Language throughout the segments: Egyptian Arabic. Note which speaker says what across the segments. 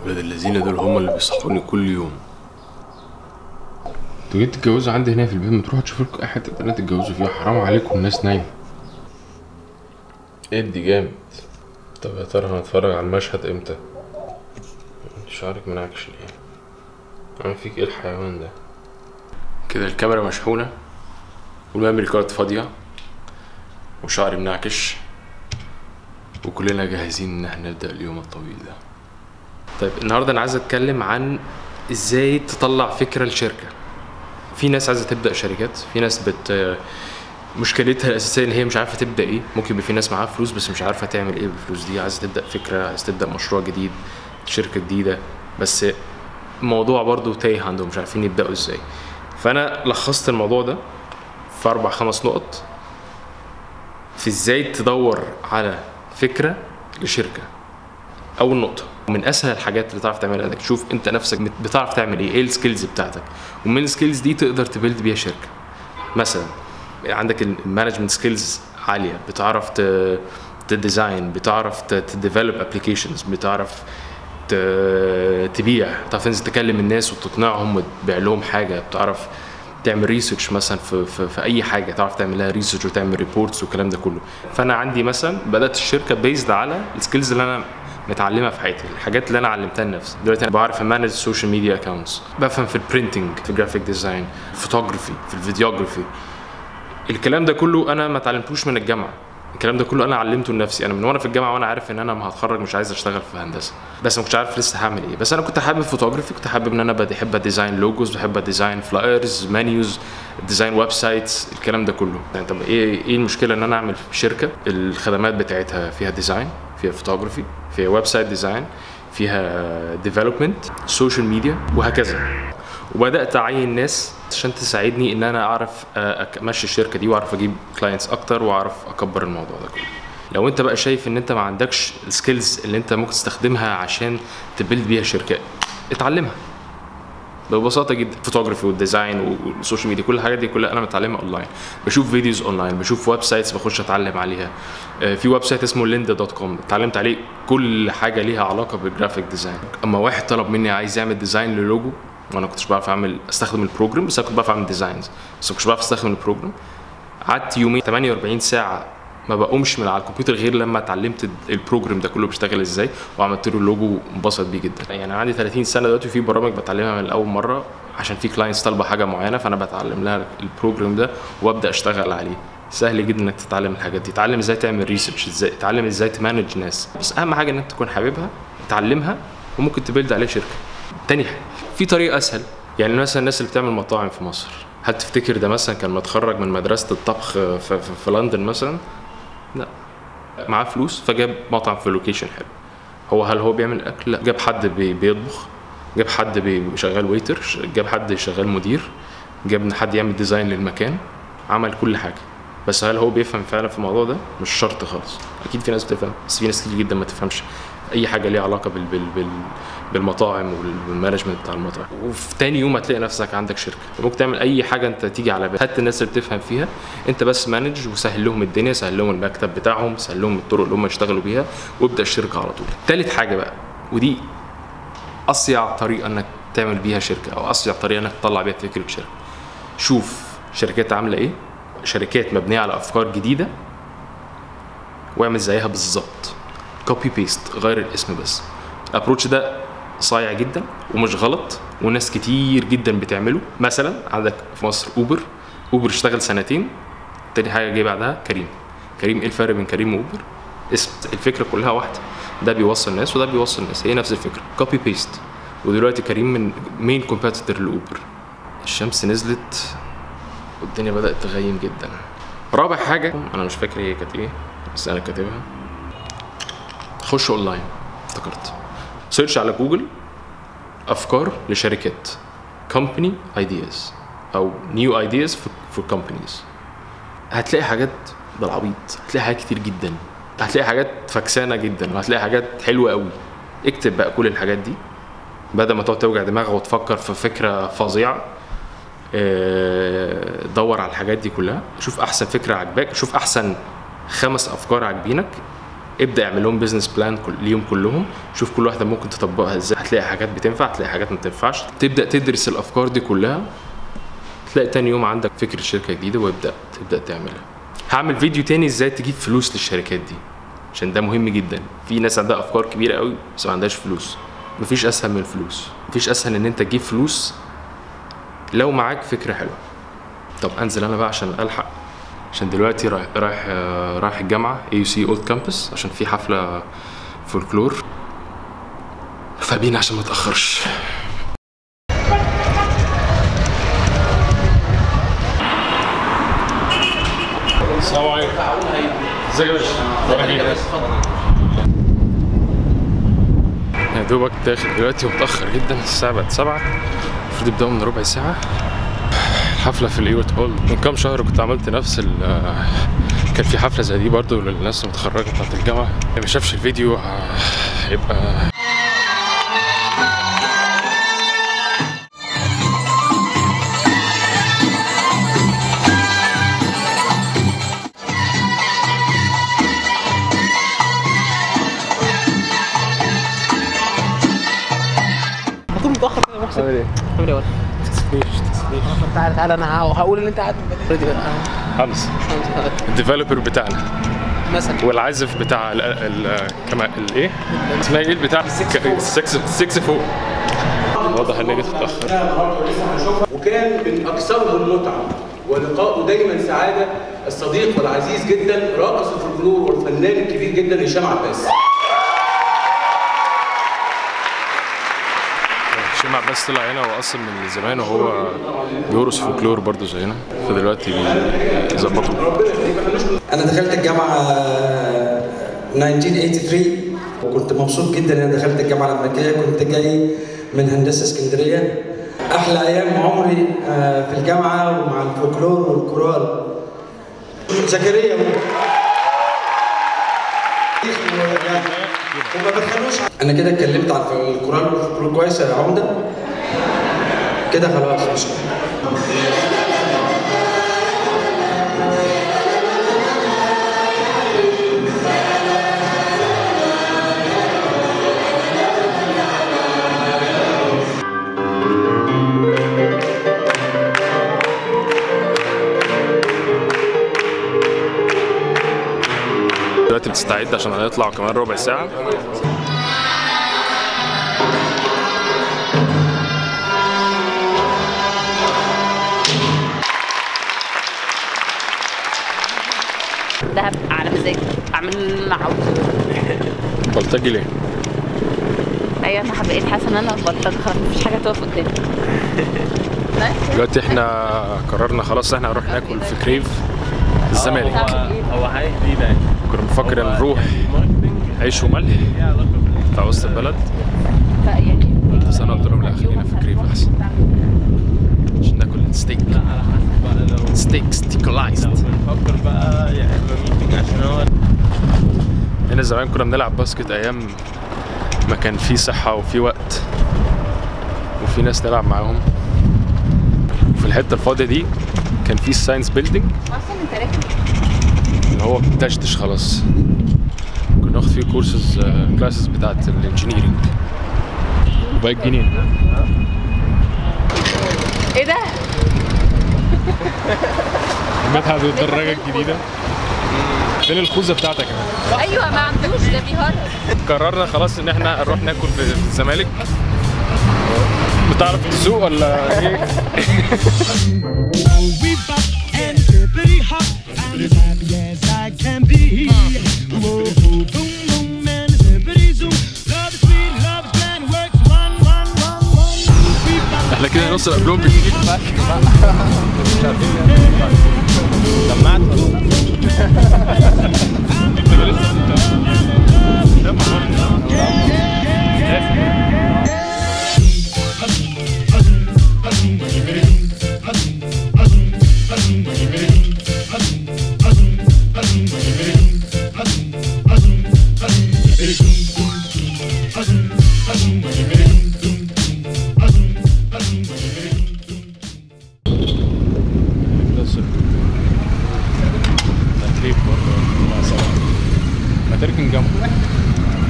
Speaker 1: ولاد الذين دول هم اللي بيصحوني كل يوم
Speaker 2: انتوا جيت تتجوزوا عندي هنا في البيت ما تروحوا تشوفوا لكم اي حته تانية تتجوزوا فيها حرام عليكم الناس نايمه
Speaker 1: ادي جامد طب يا ترى هنتفرج على المشهد امتى شعرك منعكش ليه عامل فيك ايه الحيوان ده كده الكاميرا مشحونة والميموري كارد فاضية وشعري منعكش وكلنا جاهزين ان احنا نبدأ اليوم الطويل ده طيب النهاردة انا عايز اتكلم عن ازاي تطلع فكرة لشركة في ناس عايزة تبدأ شركات في ناس بت مشكلتها الاساسيه ان هي مش عارفه تبدا ايه ممكن يبقى في ناس معاها فلوس بس مش عارفه تعمل ايه بالفلوس دي عايزه تبدا فكره عايزه تبدا مشروع جديد شركه جديده بس الموضوع برضو تايه عندهم مش عارفين يبداوا ازاي فانا لخصت الموضوع ده في اربع خمس نقط في ازاي تدور على فكره لشركه اول نقطه من اسهل الحاجات اللي تعرف تعملها انك تشوف انت نفسك بت- بتعرف تعمل ايه ايه السكيلز بتاعتك ومن السكيلز دي تقدر تبيلد بيها شركه مثلا عندك المانجمنت سكيلز عاليه بتعرف ت- تديزاين بتعرف تديفلوب ابلكيشنز بتعرف ت- تبيع بتعرف تنزل تكلم الناس وتقنعهم وتبيع لهم حاجه بتعرف تعمل ريسيرش مثلا في, في, في اي حاجه تعرف تعمل لها ريسيرش وتعمل ريبورتس والكلام ده كله فانا عندي مثلا بدات الشركه بيزد على السكيلز اللي انا متعلمها في حياتي الحاجات اللي انا علمتها لنفسي دلوقتي انا بعرف امانج السوشيال ميديا اكونتس بفهم في البرينتنج في الجرافيك ديزاين فوتوغرافي في الفيديوغرافي الكلام ده كله انا ما اتعلمتوش من الجامعه الكلام ده كله انا علمته لنفسي انا من وانا في الجامعه وانا عارف ان انا ما هتخرج مش عايز اشتغل في هندسه بس ما كنتش عارف لسه هعمل ايه بس انا كنت حابب فوتوغرافي كنت حابب ان انا بحب اديزاين لوجوز بحب اديزاين فلايرز منيوز ديزاين ويب سايتس الكلام ده كله يعني طب ايه ايه المشكله ان انا اعمل شركه الخدمات بتاعتها فيها ديزاين فيها فوتوغرافي فيها ويب سايت ديزاين فيها ديفلوبمنت سوشيال ميديا وهكذا وبدات اعين ناس عشان تساعدني ان انا اعرف آه، أك- امشي الشركه دي واعرف اجيب كلاينتس اكتر واعرف اكبر الموضوع ده كله لو انت بقى شايف ان انت ما عندكش السكيلز اللي انت ممكن تستخدمها عشان تبيلد بيها شركه اتعلمها ببساطه جدا فوتوغرافي والديزاين والسوشيال ميديا كل الحاجات دي كلها انا متعلمها اونلاين بشوف فيديوز اونلاين بشوف ويب سايتس بخش اتعلم عليها آه، في ويب سايت اسمه ليندا دوت كوم اتعلمت عليه كل حاجه ليها علاقه بالجرافيك ديزاين اما واحد طلب مني عايز يعمل ديزاين للوجو وانا كنتش بعرف اعمل استخدم البروجرام بس انا كنت بعرف اعمل ديزاينز بس ما كنتش بعرف استخدم البروجرام قعدت يومين 48 ساعه ما بقومش من على الكمبيوتر غير لما اتعلمت البروجرام ده كله بيشتغل ازاي وعملت له اللوجو وانبسط بيه جدا يعني انا عندي 30 سنه دلوقتي في برامج بتعلمها من اول مره عشان في كلاينتس طالبه حاجه معينه فانا بتعلم لها البروجرام ده وابدا اشتغل عليه سهل جدا انك تتعلم الحاجات دي تتعلم ازاي تعمل ريسيرش ازاي تتعلم ازاي تمانج ناس بس اهم حاجه انك تكون حاببها تعلمها وممكن تبيلد عليها شركه تاني حاجه في طريقه اسهل يعني مثلا الناس اللي بتعمل مطاعم في مصر هل تفتكر ده مثلا كان متخرج من مدرسه الطبخ في, في, في لندن مثلا لا معاه فلوس فجاب مطعم في لوكيشن حلو هو هل هو بيعمل اكل لا جاب حد بي بيطبخ جاب حد بي- شغال ويتر جاب حد شغال مدير جاب حد يعمل ديزاين للمكان عمل كل حاجه بس هل هو بيفهم فعلا في الموضوع ده مش شرط خالص اكيد في ناس بتفهم بس في ناس كتير جدا ما تفهمش اي حاجه ليها علاقه بال بال بال بالمطاعم والمانجمنت بتاع المطاعم وفي تاني يوم هتلاقي نفسك عندك شركه ممكن تعمل اي حاجه انت تيجي على بالك هات الناس اللي بتفهم فيها انت بس مانج وسهل لهم الدنيا سهل لهم المكتب بتاعهم سهل لهم الطرق اللي هم يشتغلوا بيها وابدا الشركه على طول تالت حاجه بقى ودي اصيع طريقه انك تعمل بيها شركه او اصيع طريقه انك تطلع بيها فكره شركه شوف شركات عامله ايه شركات مبنيه على افكار جديده واعمل زيها بالظبط كوبي بيست غير الاسم بس الابروتش ده صايع جدا ومش غلط وناس كتير جدا بتعمله مثلا عندك في مصر اوبر اوبر اشتغل سنتين تاني حاجه جه بعدها كريم كريم ايه الفرق بين كريم واوبر اسم الفكره كلها واحده ده بيوصل ناس وده بيوصل ناس هي نفس الفكره كوبي بيست ودلوقتي كريم من مين كومبيتيتور لاوبر الشمس نزلت والدنيا بدات تغيم جدا رابع حاجه انا مش فاكر هي كانت ايه بس انا كاتبها خش اونلاين افتكرت سيرش على جوجل افكار لشركات كومباني ايدياز او نيو ايدياز فور كومبانيز هتلاقي حاجات بالعبيط هتلاقي حاجات كتير جدا هتلاقي حاجات فكسانه جدا وهتلاقي حاجات حلوه قوي اكتب بقى كل الحاجات دي بدل ما تقعد توجع دماغك وتفكر في فكره فظيعه آه، دور على الحاجات دي كلها شوف احسن فكره عجباك شوف احسن خمس افكار عاجبينك ابدا اعمل لهم بزنس بلان كل ليهم كلهم شوف كل واحده ممكن تطبقها ازاي هتلاقي حاجات بتنفع هتلاقي حاجات ما بتنفعش تبدا تدرس الافكار دي كلها تلاقي تاني يوم عندك فكره شركه جديده وابدا تبدا تعملها هعمل فيديو تاني ازاي تجيب فلوس للشركات دي عشان ده مهم جدا في ناس عندها افكار كبيره قوي بس ما عندهاش فلوس مفيش اسهل من الفلوس مفيش اسهل ان انت تجيب فلوس لو معاك فكره حلوه طب انزل انا بقى عشان الحق عشان دلوقتي رايح رايح آه، رايح الجامعه اي يو سي اولد كامبس عشان في حفله فولكلور فبينا عشان ما اتاخرش السلام عليكم ازيك يا باشا يا دوبك داخل دلوقتي ومتأخر جدا الساعة بقت سبعة المفروض يبدأوا من ربع ساعة الحفلة في الإيوت هول من كام شهر كنت عملت نفس ال كان في حفلة زي دي برضو للناس المتخرجة بتاعت الجامعة اللي ما شافش الفيديو ه- هيبقى
Speaker 3: هتكون متاخر كده يا محسن
Speaker 1: عامل ايه؟
Speaker 3: عامل ايه ولا
Speaker 1: تسفيش تسفيش
Speaker 3: تعالى تعالى انا ه- هقول اللي انت قاعد اوريدي
Speaker 1: حمص الديفلوبر بتاعنا
Speaker 3: مثلا
Speaker 1: والعازف بتاع ال ال كمان الايه؟ اسمها ايه بتاع السكس السكس فوق واضح ان جيت متأخر
Speaker 4: وكان من اكثرهم متعه ولقاؤه دايما سعاده الصديق والعزيز جدا راقص الفولكلور والفنان الكبير جدا هشام عباس
Speaker 1: هشام عباس طلع هنا هو اصلا من زمان وهو بيورث فولكلور برضه زينا فدلوقتي بيظبطوا
Speaker 5: انا دخلت الجامعه 1983 وكنت مبسوط جدا ان انا دخلت الجامعه الامريكيه كنت جاي من هندسه اسكندريه احلى ايام عمري آه، في الجامعه ومع الفولكلور والكورال زكريا و- ويعني وما بتخلوش انا كده اتكلمت عن الكورال والفولكلور كويس يا عمده كده خلاص مش
Speaker 1: دلوقتي بتستعد عشان هنطلع كمان ربع ساعة
Speaker 6: دهب على مزاجي اعمل اللي انا عاوزه
Speaker 1: بلطجي ليه؟
Speaker 6: ايوه انا بقيت حاسه ان انا بلطجه خلاص مفيش حاجه تقف قدامي
Speaker 1: دلوقتي احنا قررنا خلاص احنا هنروح ناكل في كريف في الزمالك
Speaker 7: هو حاجه جديده يعني
Speaker 1: كنا بنفكر نروح عيش وملح بتاع وسط البلد
Speaker 6: يعني
Speaker 1: بس انا قلت لهم لا خلينا في كريف احسن عشان ناكل ستيك
Speaker 7: على حسب بقى لو
Speaker 1: ستيك ستيكلايزد
Speaker 7: لو بنفكر بقى يا اما ميتنج عشان هو
Speaker 1: هنا زمان كنا بنلعب باسكت ايام ما كان في صحة وفي وقت وفي ناس نلعب معاهم وفي الحتة الفاضية دي كان في الساينس بيلدينج
Speaker 6: اصلا انت راكب
Speaker 1: اللي هو دشدش خلاص كنا ناخد فيه كورسز كلاسز بتاعت الانجينيرنج وبقت جنين
Speaker 6: ايه ده؟
Speaker 1: مدحت الدراجة الجديدة فين الخوذة بتاعتك يا مان؟
Speaker 6: ايوه ما عندوش ده بيهرب
Speaker 1: قررنا خلاص ان احنا نروح ناكل في في الزمالك بتعرف تسوق ولا ايه؟
Speaker 8: We bop and hippity hop. I'm as happy as I can be. Whoa, boom, boom, and hippity zoom. Love is sweet, love is grand, works one, one, one, one. We bop
Speaker 1: احنا كده نوصل قبلهم بكتير تكليف برضه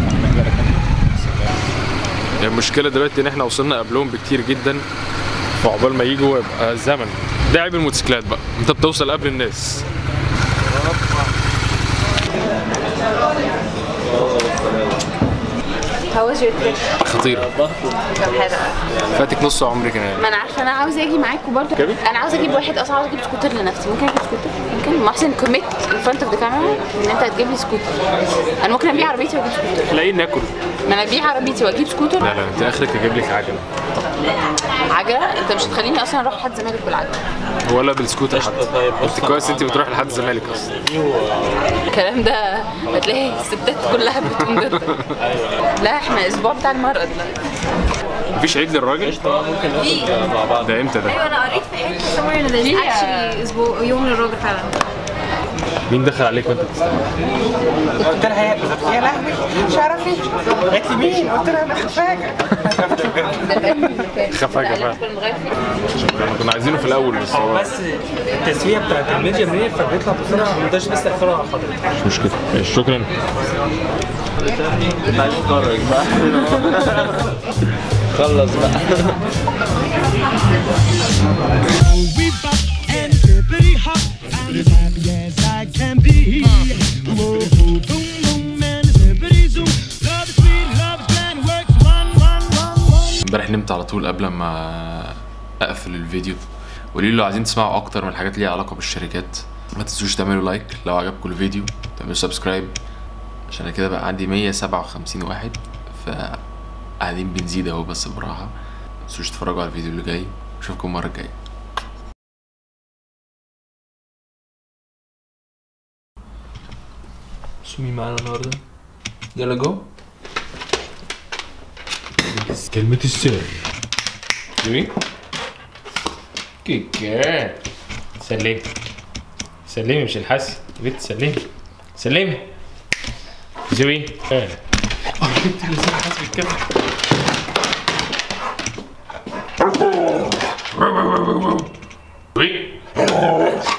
Speaker 1: هي المشكله دلوقتي ان احنا وصلنا قبلهم بكتير جدا فعقبال ما يجوا يبقى زمن ده عيب الموتوسيكلات بقى انت بتوصل قبل الناس
Speaker 6: How was your trip?
Speaker 1: خطيره
Speaker 6: كان حلو
Speaker 1: فاتك نص عمرك هنا
Speaker 6: ما انا عارفه انا عاوزه اجي معاكم برضه
Speaker 1: كده؟
Speaker 6: انا عاوزه اجيب واحد اصلا عاوزه اجيب سكوتر لنفسي ممكن اجيب سكوتر ممكن محسن كوميت ان فرونت اوف ذا كاميرا ان انت هتجيب لي سكوتر انا ممكن ابيع عربيتي واجيب سكوتر
Speaker 1: تلاقيه ناكل
Speaker 6: ما انا ابيع عربيتي واجيب سكوتر
Speaker 1: لا لا انت اخرك اجيب لك عجله
Speaker 6: عجله انت مش هتخليني اصلا اروح لحد زمالك بالعجله
Speaker 1: ولا بالسكوتر حتى
Speaker 7: طيب
Speaker 1: انت كويس انت بتروح لحد الزمالك اصلا
Speaker 6: الكلام ده هتلاقي الستات كلها بتقوم ضدك لا احنا اسبوع بتاع المرأة دلوقتي
Speaker 1: مفيش عيد للراجل
Speaker 7: ممكن ناخد مع بعض
Speaker 1: ده امتى ده
Speaker 9: ايوه انا قريت في حته somewhere ان ده actually اسبوع يوم للراجل فعلا
Speaker 1: مين دخل عليك وانت بتستنى
Speaker 3: قلت لها يا يا لهوي مش عارف ايه قالت لي مين قلت لها انا خفاجه
Speaker 1: خفاجة فعلا احنا كنا عايزينه في الاول بس هو
Speaker 3: بس التسويه بتاعت الميديا منير فبيطلع بسرعه ما رضاش لسه اقفلها على حضرتك
Speaker 1: مش مشكله ماشي، شكرا
Speaker 7: عايز اتفرج بقى خلص بقى
Speaker 8: We bop and hippity hop. I'm as happy as I can be. Whoa, boom, boom, and hippity zoom. Love is sweet, love is grand, works one, one, one, one.
Speaker 2: امبارح نمت على طول قبل ما اقفل الفيديو قولوا لي لو عايزين تسمعوا اكتر من حاجات ليها علاقه بالشركات ما تنسوش تعملوا لايك لو عجبكم الفيديو تعملوا سبسكرايب عشان أنا كده بقى عندي 157 واحد فقاعدين بنزيد اهو بس براحه ما تنسوش تتفرجوا على الفيديو اللي جاي اشوفكم المره الجايه
Speaker 7: شو مين معانا النهارده؟ يلا جو
Speaker 1: كلمة السر جميل كيكا سلمي سلمي مش الحسي يا بنت سلمي سلمي زوي اه انت اللي زي الحسي كده زوي